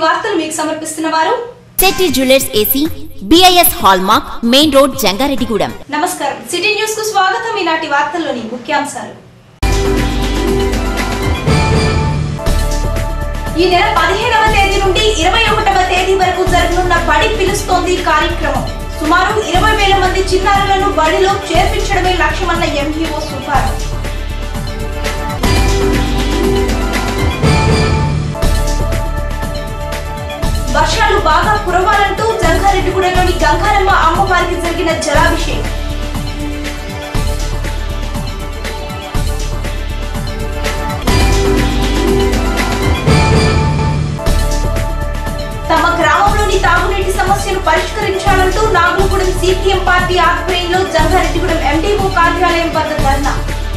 వార్తలు మీకు సమర్పిస్తున్న వారు Shetty jewellers AC BIS hallmark main road Jangareddygudem నమస్కారం సిటీ న్యూస్ కు స్వాగతం ఈనాటి వార్తల్లోని ముఖ్యాంశాలు ఈ నెల పదిహేనవ తేదీ నుండి ఇరవై ఒకటవ తేదీ వరకు జరగనున్న బడి పిలుస్తోంది కార్యక్రమం సుమారు ఇరవై వేల మంది చిన్నారులను బడిలో చేర్పించడమే లక్ష్యమన్న ఎంఈఓ సుబ్బారావు వర్షాలు బాగా కురవాలంటూ జంగారెడ్డిగూడెంలోని గంగారమ్మ అమ్మవారికి జరిగిన జలాభిషేకం తమ గ్రామంలోని తాగునీటి సమస్యను పరిష్కరించాలంటూ నాగులగూడెం సిపిఎం పార్టీ ఆధ్వర్యంలో జంగారెడ్డిగూడెం ఎండీఓ కార్యాలయం వద్ద ధర్నా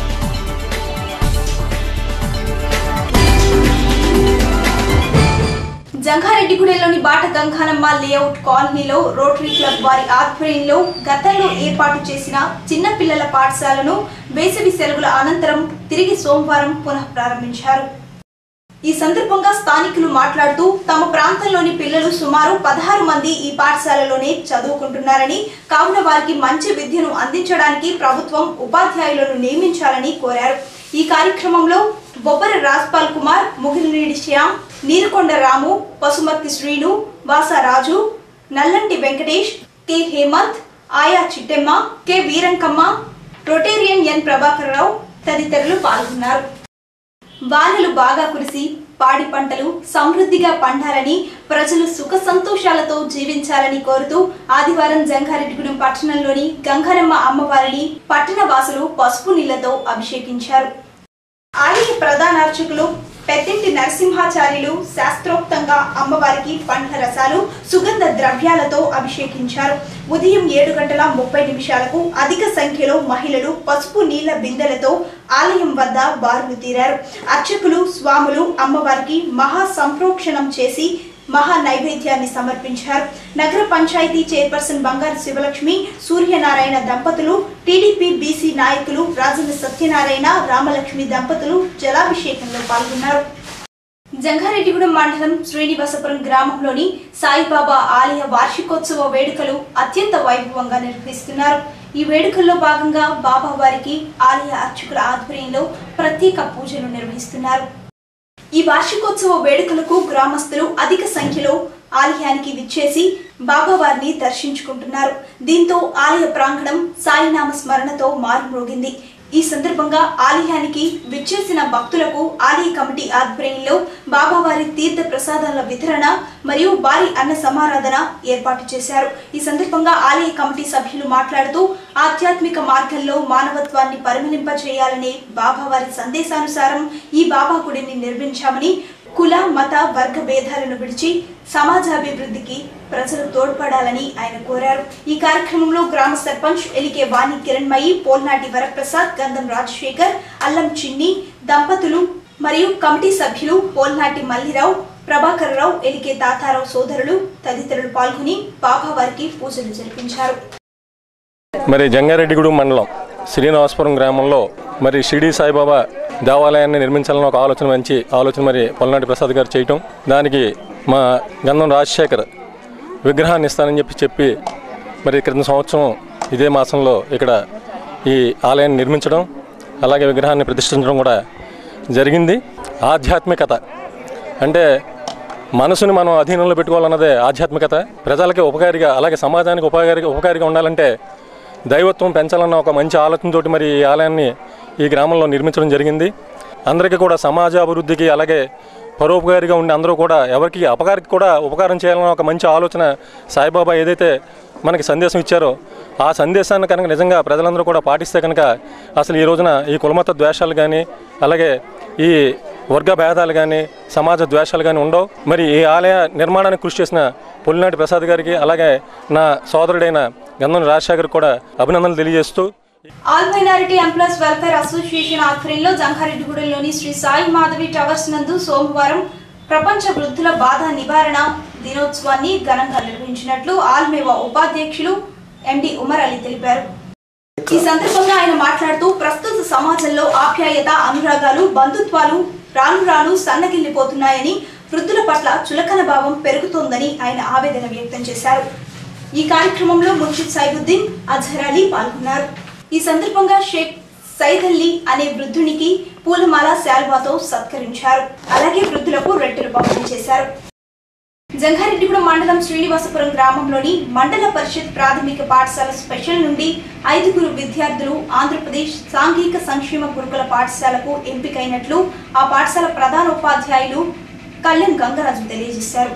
జంగారెడ్డిగూడెంలోని బాట గంగానమ్మ లేఅవుట్ కాలనీలో రోటరీ క్లబ్ వారి ఆధ్వర్యంలో గతంలో ఏర్పాటు చేసిన చిన్న పిల్లల పాఠశాలను వేసవి సెలవుల అనంతరం తిరిగి సోమవారం పునః ప్రారంభించారు ఈ సందర్భంగా స్థానికులు మాట్లాడుతూ తమ ప్రాంతంలోని పిల్లలు సుమారు పదహారు మంది ఈ పాఠశాలలోనే చదువుకుంటున్నారని కావున వారికి మంచి విద్యను అందించడానికి ప్రభుత్వం ఉపాధ్యాయులను నియమించాలని కోరారు ఈ కార్యక్రమంలో బొబ్బర రాజ్పాల్ కుమార్ ముగిలినేడి శ్యామ్ నీరుకొండ రాము పసుమర్తి శ్రీను వాసరాజు నల్లంటి వెంకటేష్ కె హేమంత్ ఆయా Chittemma K Veerankamma Rotarian N Prabhakar Rao తదితరులు పాల్గొన్నారు వానలు బాగా కురిసి పాడి పంటలు సమృద్ధిగా పండాలని ప్రజలు సుఖ సంతోషాలతో జీవించాలని కోరుతూ ఆదివారం జంగారెడ్డిగూడెం పట్టణంలోని గంగారమ్మ అమ్మవారిని పట్టణ వాసులు పసుపు నీళ్లతో అభిషేకించారు ఆలయ ప్రధాన అర్చకులు పెద్దింటి నరసింహాచార్యులు శాస్త్రోక్తంగా అమ్మవారికి పండ్ల రసాలు సుగంధ ద్రవ్యాలతో అభిషేకించారు ఉదయం ఏడు గంటల ముప్పై నిమిషాలకు అధిక సంఖ్యలో మహిళలు పసుపు నీళ్ల బిందెలతో ఆలయం వద్ద బారులు తీరారు అర్చకులు స్వాములు అమ్మవారికి మహా సంప్రోక్షణం చేసి మహా నైవేద్యాన్ని సమర్పించారు నగర పంచాయతీ చైర్పర్సన్ బంగారు శివలక్ష్మి సూర్యనారాయణ దంపతులు టీడీపీ బీసీ నాయకులు రాజన్న సత్యనారాయణ రామలక్ష్మి దంపతులు జలాభిషేకంలో పాల్గొన్నారు జంగారెడ్డిగూడెం మండలం శ్రీనివాసపురం గ్రామంలోని సాయిబాబా ఆలయ వార్షికోత్సవ వేడుకలు అత్యంత వైభవంగా నిర్వహిస్తున్నారు ఈ వేడుకల్లో భాగంగా బాబా వారికి ఆలయ అర్చకుల ఆధ్వర్యంలో ప్రత్యేక పూజలు నిర్వహిస్తున్నారు ఈ వార్షికోత్సవ వేడుకలకు గ్రామస్తులు అధిక సంఖ్యలో ఆలయానికి విచ్చేసి బాబావారిని దర్శించుకుంటున్నారు దీంతో ఆలయ ప్రాంగణం సాయినామ స్మరణతో మారుమ్రోగింది ఈ సందర్భంగా ఆలయానికి విచ్చేసిన భక్తులకు ఆలయ కమిటీ ఆధ్వర్యంలో బాబావారి తీర్థ ప్రసాదాల వితరణ మరియు భారీ అన్న సమారాధన ఏర్పాటు చేశారు ఈ సందర్భంగా ఆలయ కమిటీ సభ్యులు మాట్లాడుతూ ఆధ్యాత్మిక మార్గంలో మానవత్వాన్ని పరిమళింపజేయాలనే బాబావారి సందేశానుసారం ఈ బాబా గుడిని నిర్మించామని కుల మత వర్గ భేదాలను విడిచి సమాజాభివృద్ధికి ప్రజలు తోడ్పడాలని ఆయన కోరారు ఈ కార్యక్రమంలో గ్రామ సర్పంచ్ ఎలికే వాణి కిరణ్మయి పోల్నాటి వరప్రసాద్ గంధం రాజశేఖర్ అల్లం చిన్ని దంపతులు మరియు కమిటీ సభ్యులు పోల్నాటి మల్లిరావు ప్రభాకర్ రావు ఎలికే తాతారావు సోదరులు తదితరులు పాల్గొని బాబావారికి పూజలు జరిపించారు మరి జంగారెడ్డిగూడెం మండలం శ్రీనివాసపురం గ్రామంలో మరి షిరిడి సాయిబాబా దేవాలయాన్ని నిర్మించాలని ఒక ఆలోచన మంచి ఆలోచన మరి పొలనాటి ప్రసాద్ గారు చేయటం దానికి మా గంధం రాజశేఖర్ విగ్రహాన్ని ఇస్తానని చెప్పి చెప్పి మరి క్రితం సంవత్సరం ఇదే మాసంలో ఇక్కడ ఈ ఆలయాన్ని నిర్మించడం అలాగే విగ్రహాన్ని ప్రతిష్ఠించడం కూడా జరిగింది ఆధ్యాత్మికత అంటే మనసుని మనం అధీనంలో పెట్టుకోవాలన్నదే ఆధ్యాత్మికత ప్రజలకి ఉపకారిగా అలాగే సమాజానికి ఉపకారిగా ఉపకారిగా ఉండాలంటే దైవత్వం పెంచాలన్న ఒక మంచి ఆలోచనతోటి మరి ఈ ఆలయాన్ని ఈ గ్రామంలో నిర్మించడం జరిగింది అందరికీ కూడా సమాజ అభివృద్ధికి అలాగే పరోపకారిగా ఉండి అందరూ కూడా ఎవరికి అపకారికి కూడా ఉపకారం చేయాలన్న ఒక మంచి ఆలోచన సాయిబాబా ఏదైతే మనకి సందేశం ఇచ్చారో ఆ సందేశాన్ని కనుక నిజంగా ప్రజలందరూ కూడా పాటిస్తే కనుక అసలు ఈ రోజున ఈ కులమత ద్వేషాలు కానీ అలాగే ఈ వర్గ భేదాలు కానీ సమాజ ద్వేషాలు కానీ ఉండవు మరి ఈ ఆలయ నిర్మాణానికి కృషి చేసిన పులినాటి ప్రసాద్ గారికి అలాగే నా సోదరుడైన గంధం రాజశేఖర్ కూడా అభినందనలు తెలియజేస్తూ all minority employees welfare association ఆధ్వర్యంలో జంగారెడ్డిగూడెంలోని శ్రీ సాయి మాధవి టవర్స్ నందు సోమవారం ప్రపంచ వృద్ధుల బాధ నివారణ దినోత్సవాన్ని ఘనంగా నిర్వహించినట్లు ఆల్మేవా ఉపాధ్యక్షులు ఎండి ఉమర్ అలీ తెలిపారు ఈ సందర్భంగా ఆయన మాట్లాడుతూ ప్రస్తుత సమాజంలో ఆప్యాయత అనురాగాలు బంధుత్వాలు రాను రాను సన్నగిల్లిపోతున్నాయని వృద్ధుల పట్ల చులకన భావం పెరుగుతోందని ఆయన ఆవేదన వ్యక్తం చేశారు ఈ కార్యక్రమంలో ముర్షిద్ సైబుద్దీన్ అజహర్ అలీ పాల్గొన్నారు ఈ సందర్భంగా షేక్ సైద్ అలీ అనే వృద్ధునికి పూలమాల శాల్వాతో సత్కరించారు అలాగే వృద్ధులకు రెట్టెలు పంపిణీ చేశారు జంగారెడ్డిగూడెం మండలం శ్రీనివాసపురం గ్రామంలోని మండల పరిషత్ ప్రాథమిక పాఠశాల స్పెషల్ నుండి ఐదుగురు విద్యార్థులు ఆంధ్రప్రదేశ్ సాంఘిక సంక్షేమ గురుకుల పాఠశాలకు ఎంపికైనట్లు ఆ పాఠశాల ప్రధానోపాధ్యాయులు కళ్యాణ్ గంగరాజు తెలియజేశారు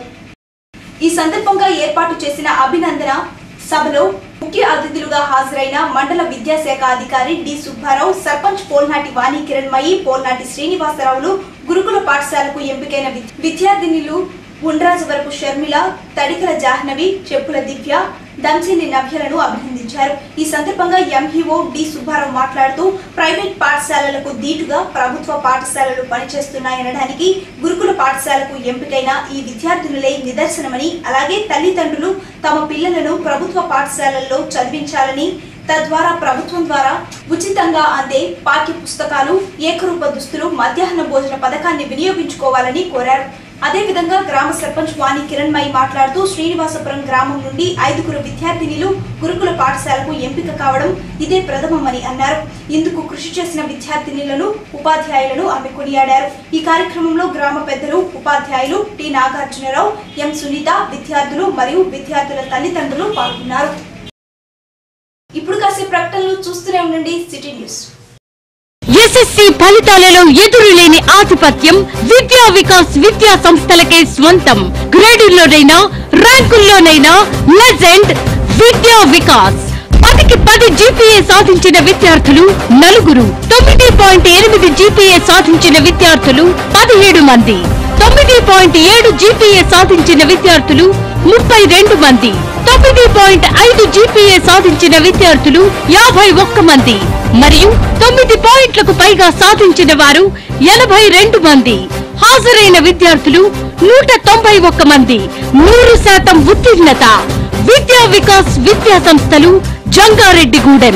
ఈ సందర్భంగా ఏర్పాటు చేసిన అభినందన సభలో ముఖ్య అతిథులుగా హాజరైన మండల విద్యాశాఖ అధికారి డి సుబ్బారావు సర్పంచ్ పోల్నాటి వాణి కిరణ్మయి పోల్నాటి శ్రీనివాసరావులు గురుకుల పాఠశాలకు ఎంపికైన విద్- విద్యార్థినులు ఉండ్రాజు వరపు షర్మిల తడికల జాహ్నవి చెప్పుల దివ్య దంచెల్లి నవ్యలను అభినందించారు ఈ సందర్భంగా ఎంఈఓ డి సుబ్బారావు మాట్లాడుతూ ప్రైవేట్ పాఠశాలలకు దీటుగా ప్రభుత్వ పాఠశాలలు పనిచేస్తున్నాయనడానికి గురుకుల పాఠశాలకు ఎంపికైన ఈ విద్యార్థినులే నిదర్శనమని అలాగే తల్లిదండ్రులు తమ పిల్లలను ప్రభుత్వ పాఠశాలల్లో చదివించాలని తద్వారా ప్రభుత్వం ద్వారా ఉచితంగా అందే పాఠ్య పుస్తకాలు ఏకరూప దుస్తులు మధ్యాహ్న భోజన పథకాన్ని వినియోగించుకోవాలని కోరారు అదేవిధంగా గ్రామ సర్పంచ్ వాణి కిరణ్మయి మాట్లాడుతూ శ్రీనివాసపురం గ్రామం నుండి ఐదుగురు విద్యార్థినిలు గురుకుల పాఠశాలకు ఎంపిక కావడం ఇదే ప్రథమమని అన్నారు ఇందుకు కృషి చేసిన విద్యార్థినిలను ఉపాధ్యాయులను ఆమె కొనియాడారు ఈ కార్యక్రమంలో గ్రామ పెద్దలు ఉపాధ్యాయులు టి నాగార్జునరావు ఎం సునీత విద్యార్థులు మరియు విద్యార్థుల తల్లిదండ్రులు పాల్గొన్నారు ఇప్పుడు కాసే ప్రకటనలు చూస్తూనే ఉండండి సిటీ న్యూస్ ఎస్ఎస్సి ఫలితాలలో ఎదురులేని ఆధిపత్యం విద్యా వికాస్ విద్యా సంస్థలకే స్వంతం గ్రేడుల్లోనైనా ర్యాంకుల్లోనైనా లెజెండ్ విద్యా వికాస్ పదికి పది జీపీఏ సాధించిన విద్యార్థులు నలుగురు తొమ్మిది పాయింట్ ఎనిమిది జీపీఏ సాధించిన విద్యార్థులు పదిహేడు మంది తొమ్మిది పాయింట్ ఏడు జీపీఏ సాధించిన విద్యార్థులు ముప్పై రెండు మంది తొమ్మిది పాయింట్ ఐదు జీపీఏ సాధించిన విద్యార్థులు యాభై ఒక్క మంది మరియు తొమ్మిది పాయింట్లకు పైగా సాధించిన వారు ఎనభై రెండు మంది హాజరైన విద్యార్థులు నూట తొంభై ఒక్క మంది నూరు శాతం ఉత్తీర్ణత విద్యా వికాస్ విద్యా సంస్థలు Jangareddygudem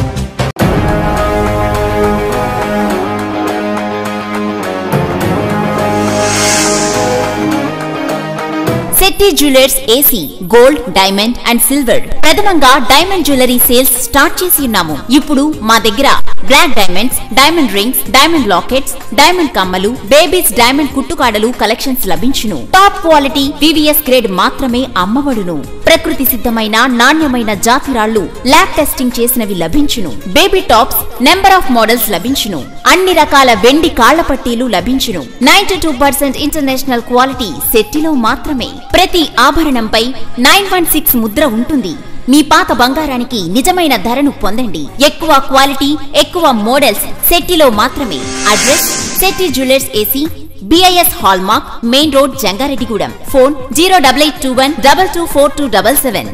Shetty jewellers AC gold diamond and silver ప్రథమంగా డైమండ్ జ్యువెలరీ సేల్స్ స్టార్ట్ చేసి ఉన్నాము ఇప్పుడు మా దగ్గర black diamonds diamond rings diamond lockets diamond కమ్మలు బేబీస్ డైమండ్ కుట్టుకాడలు కలెక్షన్స్ లభించును టాప్ క్వాలిటీ వివిఎస్ గ్రేడ్ మాత్రమే అమ్మబడును ప్రకృతి సిద్ధమైన నాణ్యమైన జాతిరాళ్లు ల్యాబ్ టెస్టింగ్ చేసినవి లభించును baby tops number of models లభించును అన్ని రకాల వెండి కాళ్ల పట్టీలు లభించును ninety two percent international quality సెట్టిలో మాత్రమే ప్రతి ఆభరణంపై నైన్ వన్ సిక్స్ ముద్ర ఉంటుంది మీ పాత బంగారానికి నిజమైన ధరను పొందండి ఎక్కువ క్వాలిటీ ఎక్కువ మోడల్స్ సెట్టిలో మాత్రమే address Shetty jewellers AC BIS hallmark main road Jangareddygudem phone zero double eight two one double two four two double seven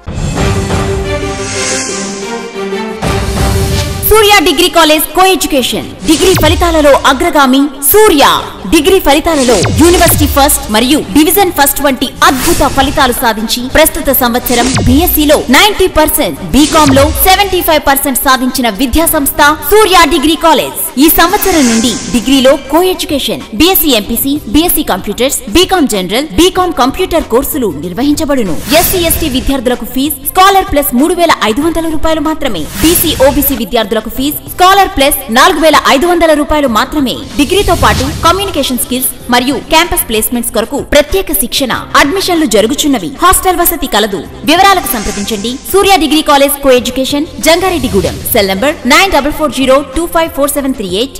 Surya degree college co education degree ఫలితాలలో అగ్రగామి సూర్య డిగ్రీ ఫలితాలలో యూనివర్సిటీ ఫస్ట్ మరియు డివిజన్ ఫస్ట్ వంటి అద్భుత ఫలితాలు సాధించి ప్రస్తుత సంవత్సరం బీఎస్సీ లో నైన్టీ పర్సెంట్ బీకామ్ లో సెవెంటీ ఫైవ్ పర్సెంట్ సాధించిన విద్యా సంస్థ సూర్య డిగ్రీ కాలేజ్ ఈ సంవత్సరం నుండి డిగ్రీలో co education BSc MPC BSc computers BCom general BCom computer కోర్సులు నిర్వహించబడును ఎస్సీ ఎస్టీ విద్యార్థులకు ఫీజు స్కాలర్ ప్లస్ మూడు వేల ఐదు వందల రూపాయలు మాత్రమే బీసీ ఓబీసీ విద్యార్థులకు ఫీజు స్కాలర్ ప్లస్ నాలుగు వేల ఐదు వందల రూపాయలు మాత్రమే డిగ్రీతో పాటు కమ్యూనికేషన్ స్కిల్స్ మరియు క్యాంపస్ ప్లేస్మెంట్స్ కొరకు ప్రత్యేక శిక్షణ అడ్మిషన్లు జరుగుచున్నవి హాస్టల్ వసతి కలదు వివరాలకు సంప్రదించండి Surya degree college co education Jangareddygudem cell number nine double four zero two five four seven three eight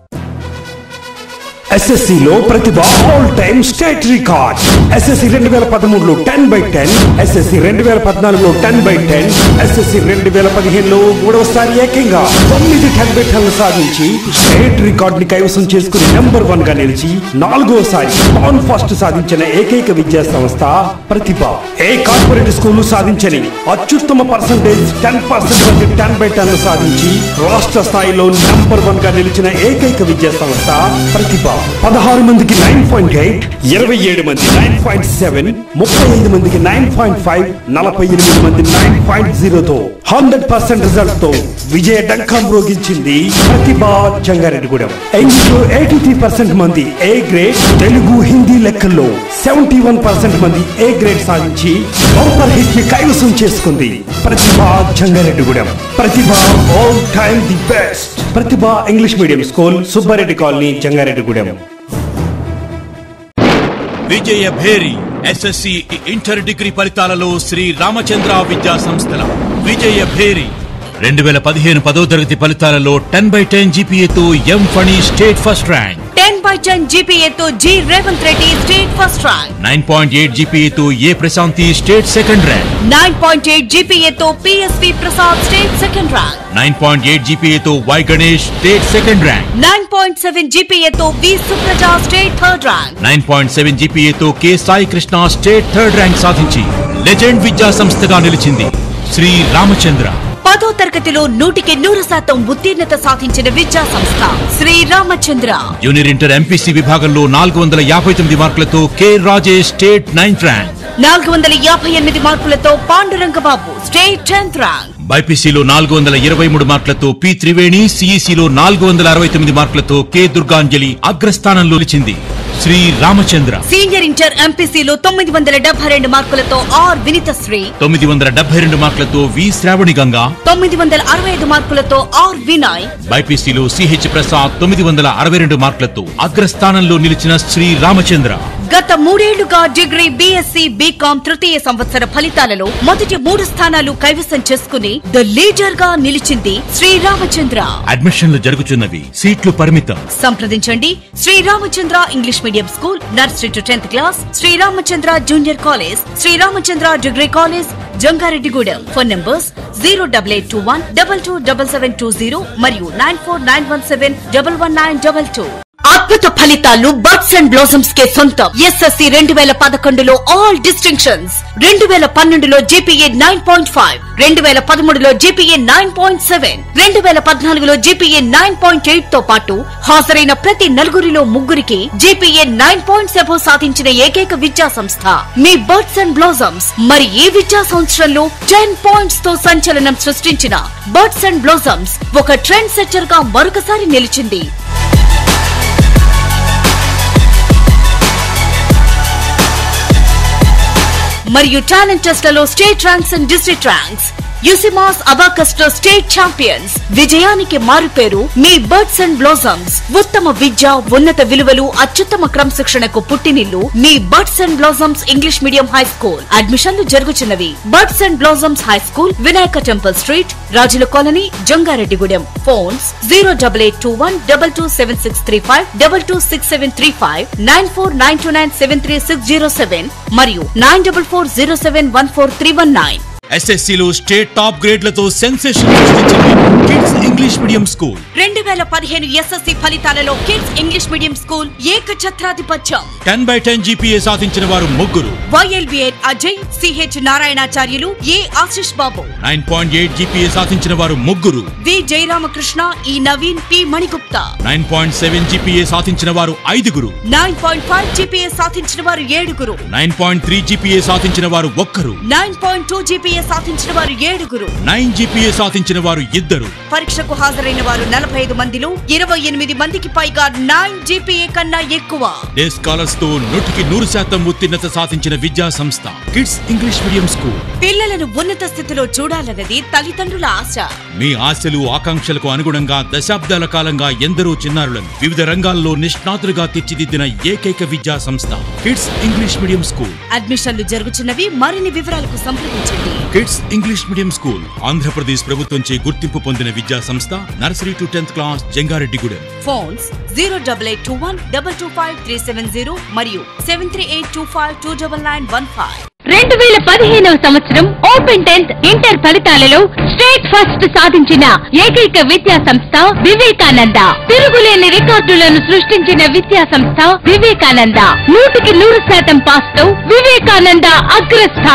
SSC లో Pratibha all time state record SSC రెండు వేల పదమూడులో టెన్ బై టెన్ ఎస్ఎస్సి రెండు వేల పద్నాలుగులో టెన్ బై టెన్ ఎస్ఎస్సి రెండు వేల పదిహేనులో మూడవసారి ఏకంగా తొమ్మిది టెన్ బై టెన్ సాధించి స్టేట్ రికార్డ్ ని కైవసం చేసుకుని నెంబర్ వన్ గా నిలిచి నాలుగోసారి ఆన్ ఫస్ట్ సాధించిన ఏకైక విద్యా సంస్థ ప్రతిభ ఏ కార్పొరేట్ స్కూల్ సాధించని అత్యుత్తమ పర్సంటేజ్ టెన్ పర్సెంట్ వంటి టెన్ బై టెన్ సాధించి రాష్ట్ర స్థాయిలో నంబర్ వన్ గా నిలిచిన ఏకైక విద్యా సంస్థ ప్రతిభ పదహారు మందికి నైన్ పాయింట్ ఎయిట్ ఇరవై ఏడు మంది నైన్ పాయింట్ సెవెన్ ముప్పై ఐదు మందికి నైన్ పాయింట్ ఫైవ్ నలభై ఎనిమిది మంది నైన్ పాయింట్ జీరోతో హండ్రెడ్ పర్సెంట్ రిజల్ట్ తో విజయ డంకం రోగించింది ప్రతిభ జంగారెడ్డిగూడెం ఇంగ్లీష్ లో ఎయిటీ త్రీ పర్సెంట్ మంది ఏ గ్రేడ్ తెలుగు హిందీ లెక్కల్లో సెవెంటీ వన్ పర్సెంట్ మంది ఏ గ్రేడ్ సాధించి బంపర్ హిట్ ని కైవసం చేసుకుంది Pratibha Jangareddygudem Pratibha all time the best Pratibha English medium school Subbareddy colony Jangareddygudem విజయ భేరి ఎస్ఎస్సి ఇంటర్ డిగ్రీ ఫలితాలలో శ్రీ రామచంద్ర విద్యా సంస్థల విజయ భేరి రెండు వేల పదిహేను పదో తరగతి ఫలితాలలో టెన్ బై టెన్ జీపీఏతో M Phani state first rank ten by ten జీపీఏతో G Revanth Reddy state first rank nine point eight జీపీఏతో A Prashanthi state second rank nine point eight జీపీఏతో PSP Prasad state second rank nine point eight జీపీఏతో Y Ganesh state second rank nine point seven జీపీఏతో V Supraja state third rank nine point seven జీపీఏతో K Sai Krishna state third rank సాధించి legend విద్యా సంస్థగా నిలిచింది శ్రీ రామచంద్ర పదో తరగతిలో నూటికి నూరు శాతం ఉత్తీర్ణత సాధించిన విద్యా సంస్థ Shri Ramachandra junior inter MPC విభాగంలో నాలుగు వందల యాభై తొమ్మిది మార్కులతో K Rajesh state ninth rank నాలుగు వందల యాభై ఎనిమిది మార్కులతో పాండురంగబాబు స్టేట్ టెన్త్ ర్యాంక్ బైపీసీలో నాలుగు వందల ఇరవై మూడు మార్కులతో పి త్రివేణి సిఈసిలో నాలుగు వందల అరవై తొమ్మిది మార్కులతో కె దుర్గాంజలి అగ్రస్థానంలో నిలిచింది శ్రీ రామచంద్ర సీనియర్ ఇంటర్ ఎంపీసీలో తొమ్మిది వందల డెబ్బై రెండు మార్కులతో ఆర్ వినితశ్రీ తొమ్మిది వందల డెబ్బై రెండు మార్కులతో వి శ్రావణి గంగా తొమ్మిది వందల అరవై ఐదు మార్కులతో ఆర్ వినయ్ బైపీసీలో సిహెచ్ ప్రసాద్ తొమ్మిది వందల అరవై రెండు మార్కులతో అగ్రస్థానంలో నిలిచిన శ్రీ రామచంద్ర గత మూడేళ్లుగా డిగ్రీ బీఎస్సీ బీకాం తృతీయ సంవత్సర ఫలితాలలో మొదటి మూడు స్థానాలు కైవసం చేసుకుని ద లీడర్ గా నిలిచింది శ్రీరామచంద్ర అడ్మిషన్లు జరుగుతున్నవి సీట్లు పరిమితం సంప్రదించండి Sriramachandra English medium school nursery to tenth class Sriramachandra junior college Sriramachandra degree college Jangareddygudem phone numbers zero double eight two one double two double seven two zero మరియు nine four nine one seven double one nine double two అద్భుత ఫలితాలు birds and blossoms కే సొంతం SSC రెండు వేల పదకొండులో all distinctions రెండు వేల పన్నెండులో జీపీఏ నైన్ పాయింట్ ఫైవ్ రెండు వేల పదమూడులో జీపీఏ నైన్ పాయింట్ సెవెన్ రెండు వేల పద్నాలుగులో జీపీఏ నైన్ పాయింట్ ఎయిట్ తో పాటు హాజరైన ప్రతి నలుగురిలో ముగ్గురికి జీపీఏ నైన్ పాయింట్ సెవెన్ సాధించిన ఏకైక విద్యా సంస్థ మీ బర్డ్స్ అండ్ బ్లాసమ్స్ మరి ఈ విద్యా సంవత్సరంలో టెన్ పాయింట్స్ తో సంచలనం సృష్టించిన బర్డ్స్ అండ్ బ్లాసమ్స్ ఒక ట్రెండ్ సెట్టర్ గా మరొకసారి నిలిచింది మరియు టాలెంట్ టెస్ట్లలో state ranks and district ranks UCMAS abacus లో స్టేట్ ఛాంపియన్స్ విజయానికి మారుపేరు మీ బర్డ్స్ అండ్ బ్లాసమ్స్ ఉత్తమ విద్య ఉన్నత విలువలు అత్యుత్తమ క్రమశిక్షణకు పుట్టినిల్లు మీ birds and blossoms English medium high school అడ్మిషన్లు జరుగుతున్నవి birds and blossoms high school Vinayaka temple street Rajula colony Jangareddygudem phones zero double eight two one double two seven six three five double two six seven three five nine four nine two nine seven three six zero seven మరియు nine double four zero seven one four three one nine ఎస్ఎస్సిలో state top గ్రేడ్లతో sensation సృష్టించింది kids English medium school రెండు వేల పదిహేను SSC ఫలితాలలో kids English medium school ఏకఛత్రాధిపత్యం ten by ten GPA సాధించిన వారు ముగ్గురు YLBN Ajay CH Narayanacharyulu A Ashish Babu nine point eight GPA సాధించిన వారు ముగ్గురు V Jayaramakrishna E Naveen P Manigupta nine point seven GPA సాధించిన వారు ఐదుగురు నైన్ పాయింట్ ఫైవ్ జీపీఏ సాధించిన వారు ఏడుగురు నైన్ పాయింట్ త్రీ జీపీఏ సాధించిన వారు ఒక్కరు నైన్ పాయింట్ టూ జీపీఏ సాధించిన వారు ఏడుగురు నైన్ జీపీఏ సాధించిన వారు ఇద్దరు పరీక్షకు హాజరైన వారు నలభై ఐదు మందిలో ఇరవై ఎనిమిది మందికి పైగా నైన్ జీపీఏ కన్నా ఎక్కువ డే స్కాలర్స్ తో నూటికి నూరు శాతం ఉత్తీర్ణత సాధించిన విద్యా సంస్థ కిడ్స్ ఇంగ్లీష్ మీడియం స్కూల్ పిల్లలను ఉన్నత స్థితిలో చూడాలన్నది తల్లిదండ్రుల ఆశ మీ ఆశలు ఆకాంక్షలకు అనుగుణంగా దశాబ్దాల కాలంగా ఎందరో చిన్నారులను వివిధ రంగాల్లో నిష్ణాతులుగా తీర్చిదిద్దిన ఏకైక విద్యా సంస్థ కిడ్స్ ఇంగ్లీష్ మీడియం స్కూల్ అడ్మిషన్లు జరుగుతున్నవి మరిన్ని వివరాలకు సంప్రదించండి kids English medium school Andhra Pradesh ప్రభుత్వంచే గుర్తింపు పొందిన విద్యా సంస్థ nursery to tenth class Jangareddygudem phones zero double eight two one double two five three seven zero మరియు seven three eight two five two double nine one five రెండు వేల పదిహేనవ సంవత్సరం ఓపెన్ టెన్త్ ఇంటర్ ఫలితాలలో స్టేట్ ఫస్ట్ సాధించిన ఏకైక విద్యా సంస్థ వివేకానంద తిరుగులేని రికార్డులను సృష్టించిన విద్యా సంస్థ వివేకానంద నూటికి నూరు శాతం పాస్ తో వివేకానంద అగ్రస్థానం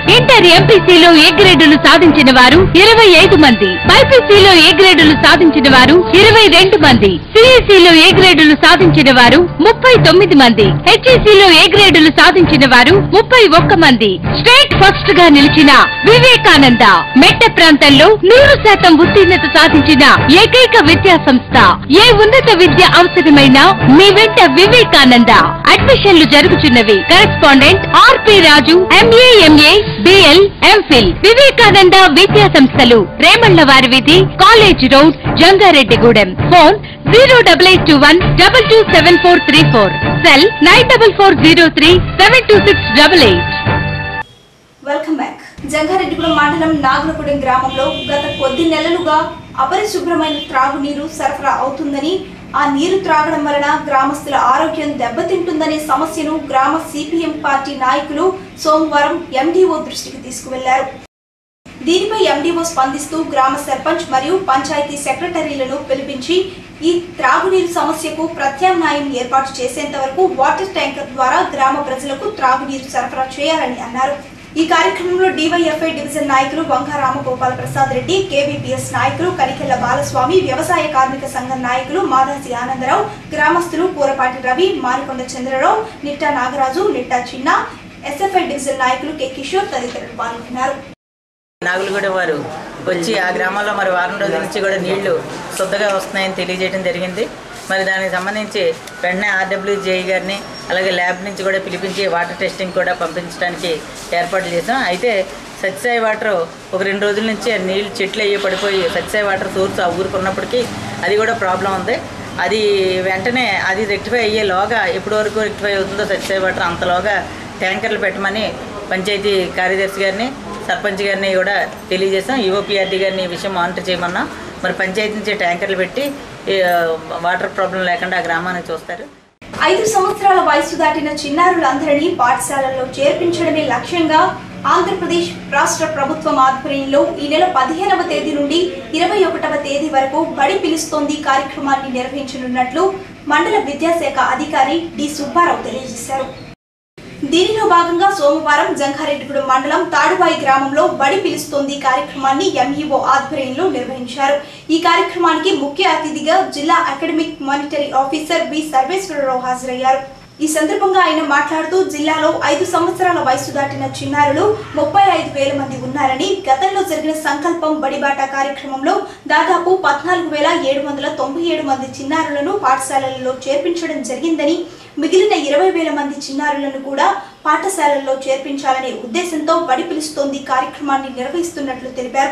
ఇంటర్ ఎంపీసీలో ఏ గ్రేడులు సాధించిన వారు ఇరవై ఐదు మంది బైపీసీలో ఏ గ్రేడులు సాధించిన వారు ఇరవై రెండు మంది సిఎస్సిలో ఏ గ్రేడులు సాధించిన వారు ముప్పై తొమ్మిది మంది హెచ్ఈసీలో ఏ గ్రేడులు సాధించిన వారు ముప్పై ఒక్క మంది స్టేట్ ఫస్ట్ గా నిలిచిన వివేకానంద మెట్ట ప్రాంతంలో నూరు శాతం ఉత్తీర్ణత సాధించిన ఏకైక విద్యా సంస్థ ఏ ఉన్నత విద్య అవసరమైన మీ వెంట వివేకానంద అడ్మిషన్లు జరుగుతున్నవి correspondent RP Raju MA MA BL MPhil Vivekananda విద్యా సంస్థలు రేమళ్ల వారి వీధి college road Jangareddygudem phone zero double eight two one double two seven four three four cell nine double four zero three seven two six double eight welcome back Jangareddygudem మండలం నాగులగూడెం గ్రామంలో గత కొద్ది నెలలుగా అపరిశుభ్రమైన త్రాగునీరు సరఫరా అవుతుందని ఆ నీరు త్రాగడం వలన గ్రామస్తుల ఆరోగ్యం దెబ్బతింటుందనే సమస్యను గ్రామ సిపిఎం పార్టీ నాయకులు సోమవారం ఎండీఓ దృష్టికి తీసుకువెళ్లారు దీనిపై ఎండీఓ స్పందిస్తూ గ్రామ సర్పంచ్ మరియు పంచాయతీ సెక్రటరీలను పిలిపించి ఈ త్రాగునీరు సమస్యకు ప్రత్యామ్నాయం ఏర్పాటు చేసేంత వరకు వాటర్ ట్యాంకర్ ద్వారా గ్రామ ప్రజలకు త్రాగునీరు సరఫరా చేయాలని అన్నారు ఈ కార్యక్రమంలో డివైఎఫ్ఐ డివిజన్ నాయకులు వంగ రామగోపాల ప్రసాద్ రెడ్డి కేవీపీఎస్ నాయకులు కనికెళ్ల బాలస్వామి వ్యవసాయ కార్మిక సంఘం నాయకులు మాదాసి ఆనందరావు గ్రామస్తులు కూరపాటి రవి మారికొండ చంద్రరావు నిట్టా నాగరాజు నిట్టా చిన్న ఎస్ఎఫ్ఐ డివిజన్ నాయకులు కె కిషోర్ తదితరులు పాల్గొన్నారు నాగులగూడ వారు వచ్చి ఆ గ్రామంలో మరి వారం రోజుల నుంచి కూడా నీళ్లు శుద్ధగా వస్తున్నాయని తెలియజేయడం జరిగింది మరి దానికి సంబంధించి వెంటనే ఆర్డబ్ల్యూజేఈ గారిని అలాగే ల్యాబ్ నుంచి కూడా పిలిపించి వాటర్ టెస్టింగ్ కూడా పంపించడానికి ఏర్పాట్లు చేసాం అయితే సత్యసాయి వాటర్ ఒక రెండు రోజుల నుంచి ఆ నీళ్ళు చెట్లు అయ్యి పడిపోయి సత్యసాయి వాటర్ సోర్స్ ఆ ఊరికి ఉన్నప్పటికీ అది కూడా ప్రాబ్లం ఉంది అది వెంటనే అది రెక్టిఫై అయ్యేలోగా ఎప్పటి వరకు రెక్టిఫై అవుతుందో సత్యసాయి వాటర్ అంతలోగా ట్యాంకర్లు పెట్టమని పంచాయతీ కార్యదర్శి గారిని సర్పంచ్ గారిని కూడా తెలియజేసాం యువపిఆర్డీ గారిని ఈ విషయం మానిటర్ చేయమన్నాం మరి పంచాయతీ నుంచి ట్యాంకర్లు పెట్టి ఈ, వాటర్ ప్రాబ్లం లేకుండా ఆ గ్రామానికి చూస్తారు ఐదు సంవత్సరాల వయసు దాటిన చిన్నారులందరినీ పాఠశాలల్లో చేర్పించడమే లక్ష్యంగా ఆంధ్రప్రదేశ్ రాష్ట్ర ప్రభుత్వం ఆధ్వర్యంలో ఈ నెల పదిహేనవ తేదీ నుండి ఇరవై ఒకటవ తేదీ వరకు బడి పిలుస్తోంది కార్యక్రమాన్ని నిర్వహించనున్నట్లు మండల విద్యాశాఖ అధికారి డి సుబ్బారావు తెలియజేశారు దీనిలో భాగంగా సోమవారం జంగారెడ్డిగూడెం మండలం తాడుబాయి గ్రామంలో బడి పిలుస్తోంది కార్యక్రమాన్ని ఎంఈఓ ఆధ్వర్యంలో నిర్వహించారు ఈ కార్యక్రమానికి ముఖ్య అతిథిగా జిల్లా academic monitory officer B Sarveswara Rao హాజరయ్యారు ఈ సందర్భంగా ఆయన మాట్లాడుతూ జిల్లాలో ఐదు సంవత్సరాల వయసు దాటిన చిన్నారులు ముప్పై ఐదు వేల మంది ఉన్నారని గతంలో జరిగిన సంకల్పం బడిబాట కార్యక్రమంలో దాదాపు పద్నాలుగు వేల ఏడు వందల తొంభై ఏడు మంది చిన్నారులను పాఠశాలలలో చేర్పించడం జరిగిందని మిగిలిన ఇరవై వేల మంది చిన్నారులను కూడా పాఠశాలల్లో చేర్పించాలనే ఉద్దేశంతో బడి పిలుస్తోంది కార్యక్రమాన్ని నిర్వహిస్తున్నట్లు తెలిపారు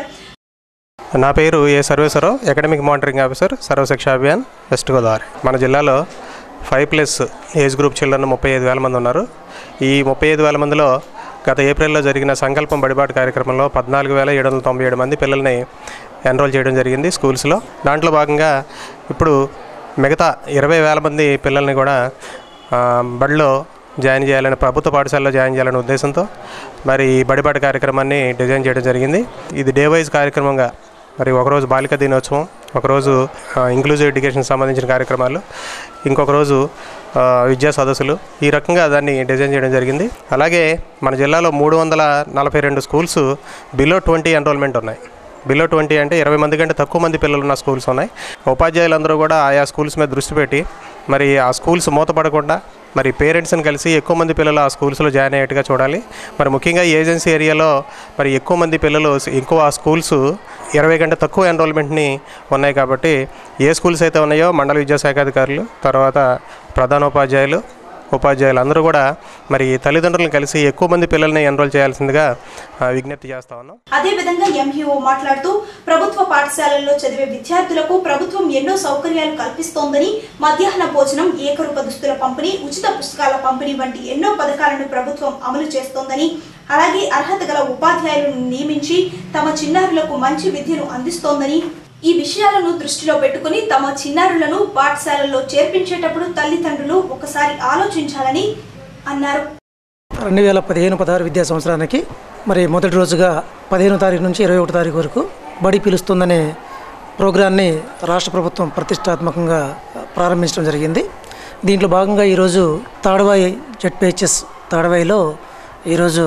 నా పేరు A Sarveswara Rao academic monitoring officer Sarva Shiksha Abhiyan west Godavari మన జిల్లాలో five plus age group children ముప్పై ఐదు వేల మంది ఉన్నారు ఈ ముప్పై ఐదు వేల మందిలో గత ఏప్రిల్లో జరిగిన సంకల్పం బడిబాటు కార్యక్రమంలో పద్నాలుగు వేల ఏడు వందల తొంభై ఏడు మంది పిల్లల్ని ఎన్రోల్ చేయడం జరిగింది స్కూల్స్లో దాంట్లో భాగంగా ఇప్పుడు మిగతా ఇరవై వేల మంది పిల్లల్ని కూడా ఆ, బడిలో జాయిన్ చేయాలని ప్రభుత్వ పాఠశాలలో జాయిన్ చేయాలనే ఉద్దేశంతో మరి ఈ బడిబాట కార్యక్రమాన్ని డిజైన్ చేయడం జరిగింది ఇది డే వైజ్ కార్యక్రమంగా మరి ఒకరోజు బాలిక దినోత్సవం ఒకరోజు ఇంక్లూజివ్ ఎడ్యుకేషన్ సంబంధించిన కార్యక్రమాలు ఇంకొక రోజు ఆ, విద్యా సదస్సులు ఈ రకంగా దాన్ని డిజైన్ చేయడం జరిగింది అలాగే మన జిల్లాలో మూడు వందల నలభై రెండు స్కూల్స్ బిలో ట్వంటీ ఎన్రోల్మెంట్ ఉన్నాయి బిలో ట్వంటీ అంటే ఇరవై మంది కంటే తక్కువ మంది పిల్లలు ఉన్న స్కూల్స్ ఉన్నాయి ఉపాధ్యాయులందరూ కూడా ఆయా స్కూల్స్ మీద దృష్టి పెట్టి మరి ఆ స్కూల్స్ మూతపడకుండా మరి పేరెంట్స్ని కలిసి ఎక్కువ మంది పిల్లలు ఆ స్కూల్స్లో జాయిన్ అయ్యేట్టుగా చూడాలి మరి ముఖ్యంగా ఈ ఏజెన్సీ ఏరియాలో మరి ఎక్కువ మంది పిల్లలు ఎక్కువ స్కూల్స్ ఇరవై కంటే తక్కువ ఎన్రోల్మెంట్ని ఉన్నాయి కాబట్టి ఏ స్కూల్స్ అయితే ఉన్నాయో మండల విద్యాశాఖ అధికారులు తర్వాత ప్రధానోపాధ్యాయులు ఉపాధ్యాయులు అందరూ కూడా మరి తల్లిదండ్రులను కలిసి ఎక్కువ మంది పిల్లల్ని ఎన్రోల్ చేయాల్సిందిగా ఆ, విజ్ఞప్తి చేస్తా ఉన్నాం అదేవిధంగా ఎంఈఓ మాట్లాడుతూ ప్రభుత్వ పాఠశాలల్లో చదివే విద్యార్థులకు ప్రభుత్వం ఎన్నో సౌకర్యాలు కల్పిస్తోందని మధ్యాహ్న భోజనం ఏకరూప దుస్తుల పంపిణీ ఉచిత పుస్తకాల పంపిణీ వంటి ఎన్నో పథకాలను ప్రభుత్వం అమలు చేస్తోందని అలాగే అర్హత గల ఉపాధ్యాయులను నియమించి తమ చిన్నారులకు మంచి విద్యను అందిస్తోందని ఈ విషయాలను దృష్టిలో పెట్టుకుని తమ చిన్నారులను పాఠశాలల్లో చేర్పించేటప్పుడు తల్లిదండ్రులు ఒకసారి ఆలోచించాలని అన్నారు రెండు వేల పదిహేను పదహారు విద్యా సంవత్సరానికి మరి మొదటి రోజుగా పదిహేను తారీఖు నుంచి ఇరవై ఒకటి తారీఖు వరకు బడి పిలుస్తుందనే ప్రోగ్రాన్ని రాష్ట్ర ప్రభుత్వం ప్రతిష్టాత్మకంగా ప్రారంభించడం జరిగింది దీంట్లో భాగంగా ఈరోజు తాడవాయి జెడ్పిహెచ్ఎస్ తాడవాయిలో ఈరోజు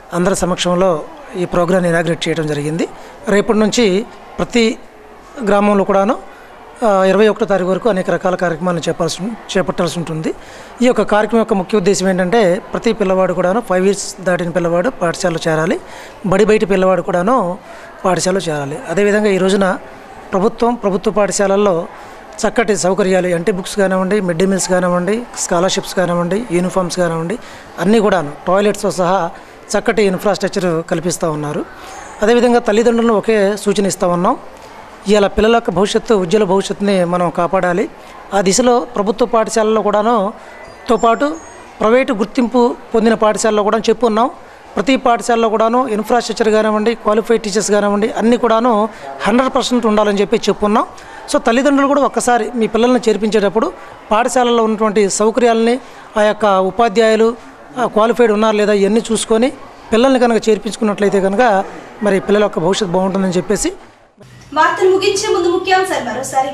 అందరి సమక్షంలో ఈ ప్రోగ్రాన్ని ఇనాగ్రేట్ చేయడం జరిగింది రేపటి నుంచి ప్రతి గ్రామంలో కూడాను ఆ, ఇరవై ఒకటో తారీఖు వరకు అనేక రకాల కార్యక్రమాలను చేపాల్సి చేపట్టాల్సి ఉంటుంది ఈ యొక్క కార్యక్రమం యొక్క ముఖ్య ఉద్దేశం ఏంటంటే ప్రతి పిల్లవాడు కూడాను ఫైవ్ ఇయర్స్ దాటిన పిల్లవాడు పాఠశాలలో చేరాలి బడి బయట పిల్లవాడు కూడాను పాఠశాలలో చేరాలి అదేవిధంగా ఈ రోజున ప్రభుత్వం ప్రభుత్వ పాఠశాలల్లో చక్కటి సౌకర్యాలు అంటే బుక్స్ కానివ్వండి మిడ్ డే మీల్స్ కానివ్వండి స్కాలర్షిప్స్ కానివ్వండి యూనిఫామ్స్ కానివ్వండి అన్నీ కూడాను టాయిలెట్స్తో సహా చక్కటి ఇన్ఫ్రాస్ట్రక్చర్ కల్పిస్తూ ఉన్నారు అదేవిధంగా తల్లిదండ్రులను ఒకే సూచన ఇస్తూ ఉన్నాం ఇలా పిల్లల యొక్క భవిష్యత్తు ఉజ్వల భవిష్యత్తుని మనం కాపాడాలి ఆ దిశలో ప్రభుత్వ పాఠశాలలో కూడాను తో పాటు ప్రైవేటు గుర్తింపు పొందిన పాఠశాలలో కూడా చెప్పున్నాం ప్రతి పాఠశాలలో కూడాను ఇన్ఫ్రాస్ట్రక్చర్ కానివ్వండి క్వాలిఫైడ్ టీచర్స్ కానివ్వండి అన్నీ కూడాను హండ్రెడ్ పర్సెంట్ ఉండాలని చెప్పి చెప్పున్నాం సో తల్లిదండ్రులు కూడా ఒక్కసారి మీ పిల్లల్ని చేర్పించేటప్పుడు పాఠశాలలో ఉన్నటువంటి సౌకర్యాలని ఆ యొక్క ఉపాధ్యాయులు క్వాలిఫైడ్ ఉన్నారా లేదా ఇవన్నీ చూసుకొని పిల్లల్ని కనుక చేర్పించుకున్నట్లయితే కనుక మరి పిల్లల యొక్క భవిష్యత్తు బాగుంటుందని చెప్పేసి వార్తలు ముగించే ముందు ముఖ్యాంశాలు మరోసారి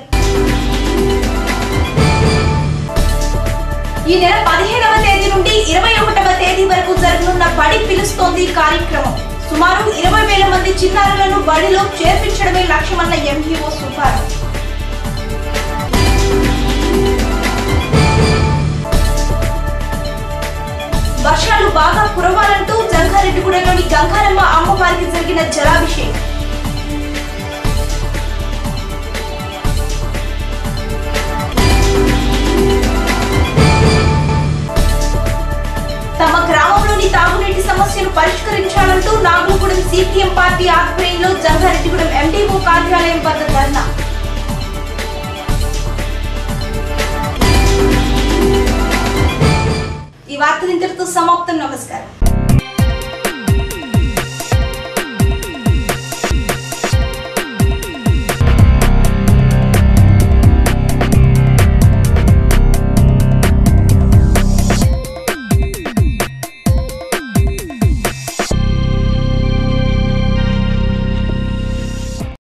ఈ నెల పదిహేనవ తేదీ నుండి ఇరవై ఒకటవ తేదీ వరకు జరగనున్న బడి పిలుస్తోంది కార్యక్రమం సుమారు ఇరవై వేల మంది చిన్నారులను బడిలో చేర్పించడమే లక్ష్యమన్న ఎంఈఓ సుబ్బారావు వర్షాలు బాగా కురవాలంటూ జంగారెడ్డిగూడెంలోని గంగారమ్మ అమ్మవారికి జరిగిన జలాభిషేకం తమ గ్రామంలోని తాగునీటి సమస్యను పరిష్కరించాలంటూ నాగులగూడెం సిపిఎం పార్టీ ఆధ్వర్యంలో జంగారెడ్డిగూడెం ఎండీఓ కార్యాలయం వద్ద ధర్నా ఈ వార్తలు ఇంతటితో సమాప్తం నమస్కారం